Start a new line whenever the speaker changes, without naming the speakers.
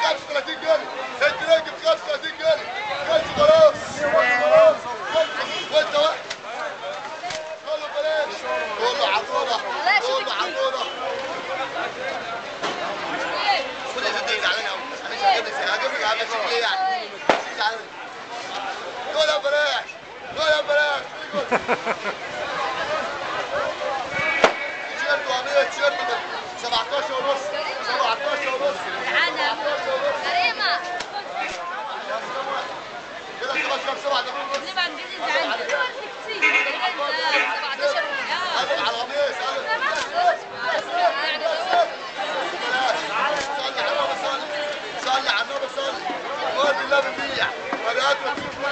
35 جنيه الترنج ب 35 جنيه خلص خلاص خلاص وانت واحد كله بلاش كله عطوله كله عطوله كل اللي انت زعلان قوي انا مش هجيب لك هجيب لك على شكل ايه يعني زعلان كله بلاش كله بلاش تيشيرت وعمليه تيشيرت ب 17 ونص 17 ونص
تعالى كريمة
كده خلاص كام سبعة ده ونص
نبقى نجيب عندي كتير 17
قلب على القميص قلب صلي على النبي صلي صلي على النبي صلي وادي الله بيبيع بدأت تشوف